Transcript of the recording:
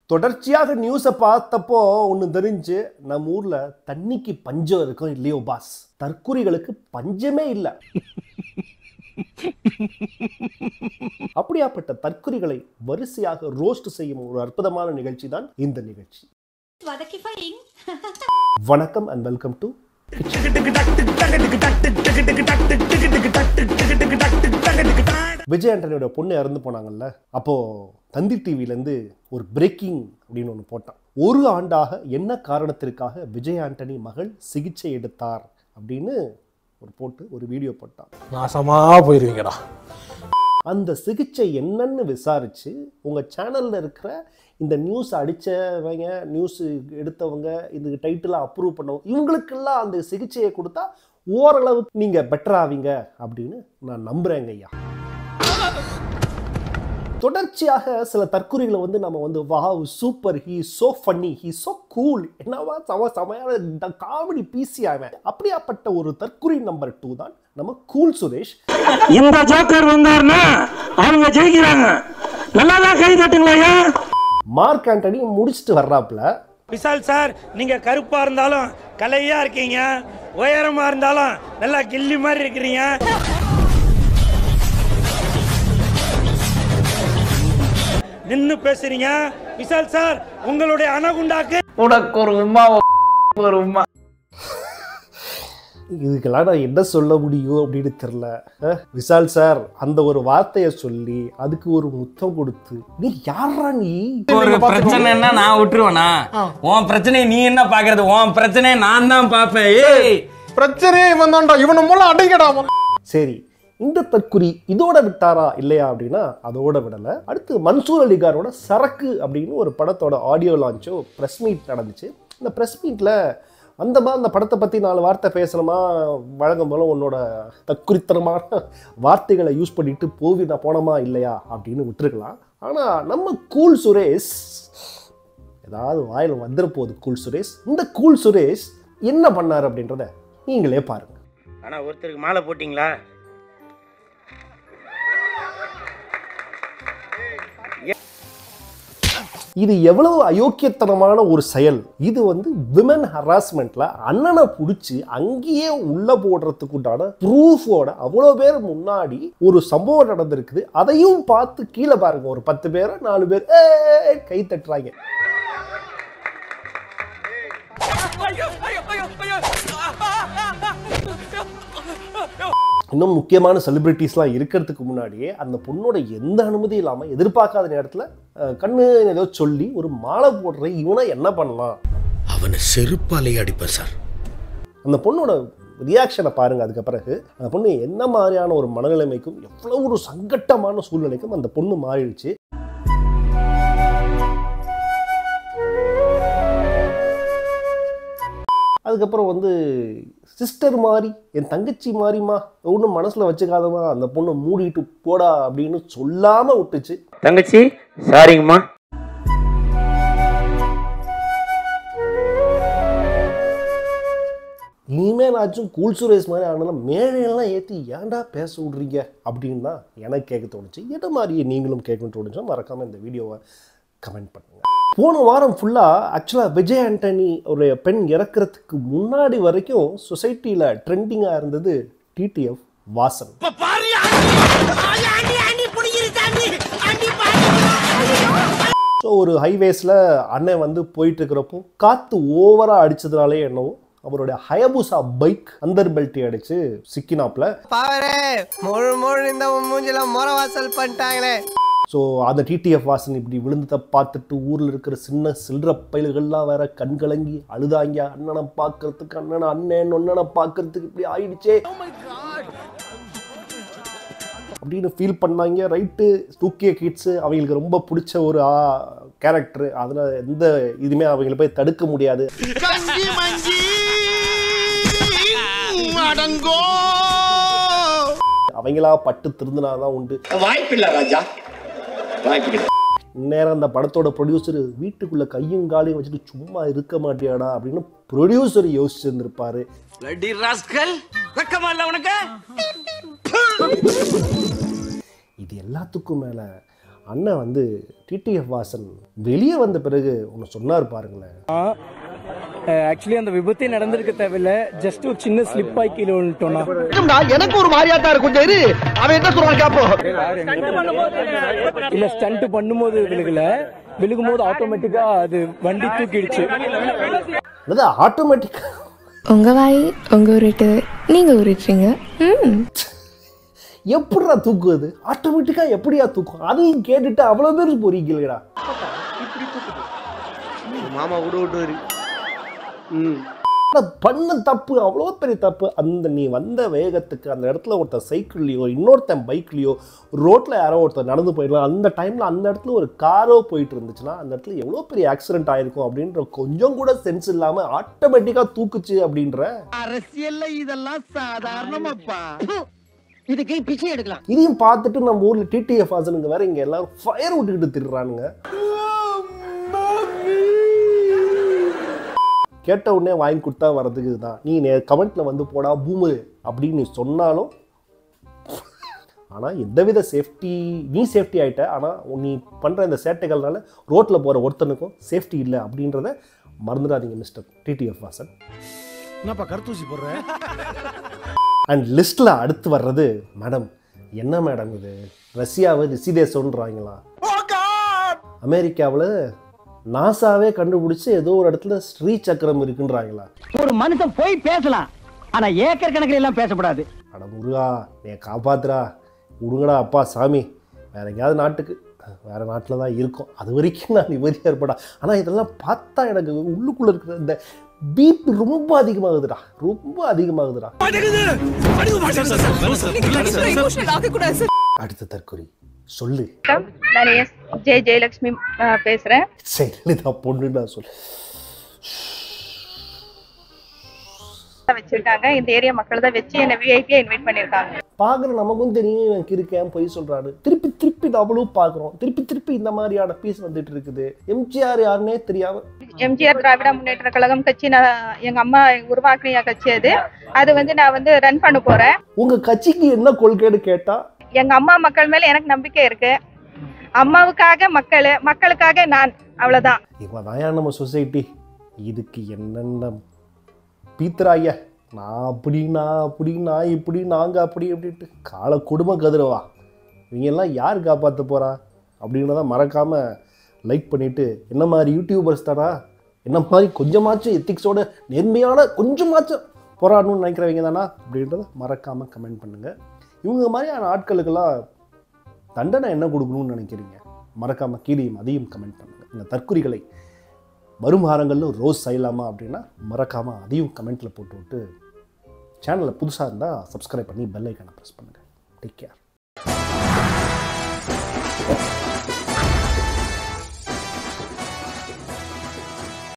தொடர்ச்சியாக நியூஸை பார்த்தப்போ ஒன்று தெரிஞ்சு நம்ம ஊர்ல தண்ணிக்கு பஞ்சம் இருக்கும் இல்லையோ பாஸ் தற்குறிகளுக்கு பஞ்சமே இல்லை அப்படியாப்பட்ட தற்குறிகளை வரிசையாக ரோஸ்ட் செய்யும் ஒரு அற்புதமான நிகழ்ச்சி தான் இந்த நிகழ்ச்சி வதக்கிஃபைங் வணக்கம் அண்ட் வெல்கம் டு விஜய் ஆண்டனியோட பொண்ணு இறந்து போனாங்கல்ல அப்போ தந்தி டிவிலேருந்து ஒரு பிரேக்கிங் அப்படின்னு ஒன்று போட்டான் ஒரு ஆண்டாக என்ன காரணத்திற்காக விஜய் ஆண்டனி மகள் சிகிச்சை எடுத்தார் அப்படின்னு ஒரு போட்டு ஒரு வீடியோ போட்டான் நாசமா போயிருவீங்கடா அந்த சிகிச்சை என்னன்னு விசாரிச்சு உங்க சேனல்ல இருக்கிற இந்த நியூஸ் அடிச்சவங்க நியூஸ் எடுத்தவங்க இதுக்கு டைட்டில் அப்ரூவ் பண்ணவங்க இவங்களுக்கெல்லாம் அந்த சிகிச்சையை கொடுத்தா ஓரளவுக்கு நீங்க பெட்டர் ஆவீங்க அப்படின்னு நான் நம்புறேங்க ஐயா தொடர்ச்சியாக சில தற்குறிகளை வந்து நம்ம வந்து wow super he so funny he so cool என்னவா சம சமையான காமெடி பிசி அவன் அப்படியாப்பட்ட ஒரு தற்குறி நம்பர் டூ தான் நம்ம கூல் சுரேஷ் இந்த ஜோக்கர் வந்தாருன்னா அவங்க ஜெயிக்கிறாங்க நல்லா தான் கை தட்டுங்களா மார்க் ஆண்டனி முடிச்சுட்டு வர்றாப்புல விஷால் சார் நீங்க கருப்பா இருந்தாலும் கலையா இருக்கீங்க உயரமா இருந்தாலும் நல்லா கில்லி மாதிரி இருக்கிறீங்க நின்னு பேசுறீங்க விஷால் சார் உங்களுடைய அணகுண்டாக்கு உனக்கு ஒரு உமா ஒரு உமா இதுக்கெல்லாம் நான் என்ன சொல்ல முடியும் அப்படின்னு தெரில அஹ், விஷால் சார் அந்த ஒரு வார்த்தையை சொல்லி அதுக்கு ஒரு முத்தம் கொடுத்து நீ யாரா நீ ஒரு பிரச்சனைன்னா நான் விட்டுருவேனா உன் பிரச்சனையை நீ என்ன பாக்குறது உன் பிரச்சனையை நான் தான் பாப்பேன் ஏய் பிரச்சனையே இவன் தான்டா இவனை மூலம் அடைங்கடா சரி இந்த தற்குறி இதோட விட்டாரா இல்லையா அப்படின்னா அதோட விடலை அடுத்து மன்சூர் அலிகாரோட சரக்கு அப்படின்னு ஒரு படத்தோட ஆடியோ லான்ச்சோ ப்ரெஸ் மீட் நடந்துச்சு இந்த ப்ரெஸ் மீட்டில் வந்தமா அந்த படத்தை பற்றி நாலு வார்த்தை பேசணுமா வழங்கும் போல உன்னோட தற்குறித்தனமான வார்த்தைகளை யூஸ் பண்ணிட்டு போவி நான் போனோமா இல்லையா அப்படின்னு விட்டுருக்கலாம் ஆனால் நம்ம கூல் சுரேஷ் ஏதாவது வாயில் வந்துட போகுது கூல் சுரேஷ் இந்த கூல் சுரேஷ் என்ன பண்ணார் அப்படின்றத நீங்களே பாருங்க ஆனா ஒருத்தருக்கு மாலை போட்டீங்களா இது எவ்வளவு அயோக்கியத்தனமான ஒரு செயல் இது வந்து விமன் ஹராஸ்மெண்ட்ல அண்ணனை பிடிச்சி அங்கேயே உள்ள போடுறதுக்கு உண்டான ப்ரூஃபோட அவ்வளோ பேர் முன்னாடி ஒரு சம்பவம் நடந்திருக்குது அதையும் பார்த்து கீழே பாருங்க ஒரு பத்து பேரை நாலு பேர் "ஏய்" கை தட்டுறாங்க இன்னும் முக்கியமான செலிபிரிட்டிஸ்லாம் இருக்கிறதுக்கு முன்னாடியே அந்த பொண்ணோட எந்த அனுமதி இல்லாமல் எதிர்பார்க்காத நேரத்தில் கண்ணு ஏதோ சொல்லி ஒரு மாலை போடுற இவனை என்ன பண்ணலாம் அவனை செருப்பாலேயே அடிப்பேன் சார் அந்த பொண்ணோட ரியாக்ஷனை பாருங்க அதுக்கு பிறகு அந்த பொண்ணு என்ன மாதிரியான ஒரு மனநிலைமைக்கும் எவ்வளோ ஒரு சங்கட்டமான சூழ்நிலைக்கும் அந்த பொண்ணு மாறிடுச்சு அதுக்கப்புறம் வந்து சிஸ்டர் மாதிரி என் தங்கச்சி மாதிரிமா ஒன்றும் மனசில் வச்சுக்காதமா அந்த பொண்ணை மூடிட்டு போடா அப்படின்னு சொல்லாமல் விட்டுச்சு தங்கச்சி சாரிங்கம்மா இனிமேலாச்சும் கூல் சுரேஷ் மாதிரி ஆனாலும் மேழையெல்லாம் ஏற்றி ஏன்டா பேச விட்றீங்க அப்படின்னு தான் எனக்கு கேட்க தோணுச்சு என்ன மாதிரியே நீங்களும் கேட்கணும்னு தோணுச்சா மறக்காமல் இந்த வீடியோவை கமெண்ட் பண்ணுங்க போன வாரம் ஃபுல்லாக ஆக்சுவலாக விஜய் ஆண்டனி ஒரு பெண் இறக்குறதுக்கு முன்னாடி வரைக்கும் சொசைட்டியில் ட்ரெண்டிங்காக இருந்தது டிடிஎஃப் வாசன் ஸோ ஒரு ஹைவேஸில் அண்ணன் வந்து போயிட்டு இருக்கிறப்போ காற்று ஓவராக அடிச்சதுனாலே என்னவோ அவருடைய ஹயபுசா பைக் அந்தர் பெல்ட்டி அடிச்சு சிக்கினாப்ல பாவரே முழு முழு இந்த மூஞ்சில முறை வாசல் பண்ணிட்டாங்களே ஸோ அந்த டிடிஎஃப் வாசன் இப்படி விழுந்ததை பார்த்துட்டு ஊரில் இருக்கிற சின்ன சில்லற பயல்கள்லாம் வேற கண் கலங்கி அழுதாங்க அண்ணனை பார்க்கறதுக்கு அண்ணனை அண்ணன் ஒன்னனை பார்க்கறதுக்கு இப்படி ஆயிடுச்சே அப்படின்னு ஃபீல் பண்ணாங்க ரைட்டு டூகே கிட்ஸு அவங்களுக்கு ரொம்ப பிடிச்ச ஒரு கேரக்டர் அதில் எந்த இதுவுமே அவங்கள போய் தடுக்க முடியாது அவங்களா பட்டு திருந்தினாதான் உண்டு வாய்ப்பில்ல ராஜா வாய்ப்பில்லை நேரம் அந்த படத்தோட ப்ரொடியூசர் வீட்டுக்குள்ள கையும் காலையும் வச்சுட்டு சும்மா இருக்க மாட்டியாடா அப்படின்னு ப்ரொடியூசர் யோசிச்சிருந்திருப்பாரு லட்டி ராஸ்கல் வெக்கமா இல்ல உனக்கு இது எல்லாத்துக்கும் மேல அண்ணன் வந்து டிடிஎஃப் வாசன் வெளியே வந்த பிறகு ஒன்று சொன்னார் பாருங்களேன் ஆக்சுவலி அந்த விபத்தே நடந்திருக்க தேவையில்ல ஜஸ்ட் ஒரு சின்ன ஸ்லிப் ஆகி கீழே விழுந்துட்டோம்னா எனக்கு ஒரு மாதிரியாத்தா இருக்கும் சரி அவன் என்ன சொல்றான் கேப்போம் இல்ல ஸ்டண்ட் பண்ணும்போது விழுகல விழுகும்போது ஆட்டோமேட்டிக்கா அது வண்டி தூக்கிடுச்சு அதாவது ஆட்டோமேட்டிக்காக உங்க வாய் உங்க உருட்டு நீங்க உருட்டுறீங்க ம் எப்படிடா தூக்குவது ஆட்டோமேட்டிக்காக எப்படியா தூக்கும் அதையும் கேட்டுட்டு அவ்வளோ பேர் போறீங்களேடா மாமா விடு விட்டு ஆனா பண்ண தப்பு அவ்வளோ பெரிய தப்பு அந்த நீ வந்த வேகத்துக்கு அந்த இடத்துல ஒருத்தன் சைக்கிள்லையோ இன்னொருத்தன் பைக்லேயோ ரோட்டில் யாரோ ஒருத்தர் நடந்து போயிடலாம் அந்த டைமில் அந்த இடத்துல ஒரு காரோ போயிட்டு இருந்துச்சுன்னா அந்த இடத்துல எவ்வளோ பெரிய ஆக்சிடென்ட் ஆயிருக்கும் அப்படின்ற கொஞ்சம் கூட சென்ஸ் இல்லாமல் ஆட்டோமேட்டிக்காக தூக்குச்சு அப்படின்ற அரசியல்ல இதெல்லாம் சாதாரணமாப்பா இதுக்கு பிச்சை எடுக்கலாம் இதையும் பார்த்துட்டு நம்ம ஊரில் டிடிஎஃப் ஆசனுங்க வேற இங்கே எல்லாரும் ஃபயர் விட்டுக்கிட்டு திடுறானுங்க கேட்ட உடனே வாங்கி கொடுத்தா வர்றதுக்கு இதுதான் நீ நே கமெண்ட்ல வந்து போடா பூமு அப்படின்னு நீ சொன்னாலும் ஆனால் எந்தவித சேஃப்டி நீ சேஃப்டி ஆயிட்ட ஆனால் நீ பண்ணுற இந்த சேட்டைகள்னால ரோட்டில் போகிற ஒருத்தனுக்கும் சேஃப்டி இல்லை அப்படின்றத மறந்துடாதீங்க மிஸ்டர் டிடிஎஃப் வாசன் என்னப்பா கருத்தூசி போடுற அண்ட் லிஸ்ட்டில் அடுத்து வர்றது மேடம் என்ன மேடம் இது ரஷ்யாவை ரிஷிதேசம்ன்றாங்களா அமெரிக்காவில் நாசாவே கண்டுபிடிச்சு ஏதோ ஒரு இடத்துல ஸ்ரீ சக்கரம் இருக்குன்றாங்களா ஒரு மனுஷன் போய் பேசலாம் ஆனா ஏக்கர் கணக்கில் எல்லாம் பேசக்கூடாது அட முருகா நீ காப்பாத்துறா விடுங்கடா அப்பா சாமி வேற எங்கேயாவது நாட்டுக்கு வேற நாட்டில் தான் இருக்கும் அது வரைக்கும் நான் நிம்மதியாக இருப்படா ஆனால் இதெல்லாம் பார்த்தா எனக்கு உள்ளுக்குள்ளே இருக்கிற இந்த பீப் ரொம்ப அதிகமாகுதுடா ரொம்ப அதிகமாகுதுடா அடுத்த தற்கொலை சொல்லு நான் எஸ் ஜே ஜெயலட்சுமி அஹ், பேசுறேன் செயலிதா பொண்ணு நான் சொல்லு வச்சிருக்காங்க இந்த ஏரியா மக்கள் தான் வச்சு என்ன விஐபியா இன்வைட் பண்ணிருக்காங்க பார்க்குற நமக்கும் தெரியும் இவன் கிறுக்கேன் பொய் சொல்றாரு திருப்பி திருப்பி நம்மளும் பார்க்குறோம் திருப்பி திருப்பி இந்த மாதிரியான பீஸ் வந்துட்டு இருக்குது எம்ஜிஆர் யாருன்னே தெரியாம எம்ஜிஆர் திராவிட முன்னேற்ற கழகம் கட்சி நான் எங்க அம்மா உருவாக்கிய கட்சி அது அது வந்து நான் வந்து ரன் பண்ண போறேன் உங்க கட்சிக்கு என்ன கொள்கைன்னு கேட்டா எங்க அம்மா மக்கள் மேல எனக்கு நம்பிக்கை இருக்கு அம்மாவுக்காக மக்கள் மக்களுக்காக நான் அவ்வளவுதான் இவன் தான் நம்ம சொசைட்டி இதுக்கு என்னென்ன பீத்துறாய்யா நான் அப்படி நான் அப்படி நான் இப்படி நாங்கள் அப்படி அப்படின்ட்டு கால குடும்ப கதிரவா இவங்க எல்லாம் யார் காப்பாற்ற போகிறா அப்படின்றத மறக்காமல் லைக் பண்ணிவிட்டு என்ன மாதிரி யூடியூபர்ஸ் தானா என்ன மாதிரி கொஞ்சமாச்சும் எத்திக்ஸோட நேர்மையான கொஞ்சமாச்சும் போராடணும்னு நினைக்கிறவங்க தானா அப்படின்றத மறக்காமல் கமெண்ட் பண்ணுங்கள் இவங்க மாதிரியான ஆட்களுக்கெல்லாம் தண்டனை என்ன கொடுக்கணும்னு நினைக்கிறீங்க மறக்காமல் கீழேயும் அதையும் கமெண்ட் பண்ணுங்கள் இந்த தற்குறிகளை வரும் வாரங்களில் ரோஸ் செய்யலாமா அப்படின்னா மறக்காமல் அதையும் கமெண்ட்டில் போட்டு விட்டு சேனலில் புதுசாக இருந்தால் சப்ஸ்கிரைப் பண்ணி பெல் ஐக்கானை ப்ரெஸ் பண்ணுங்கள் டேக் கேர்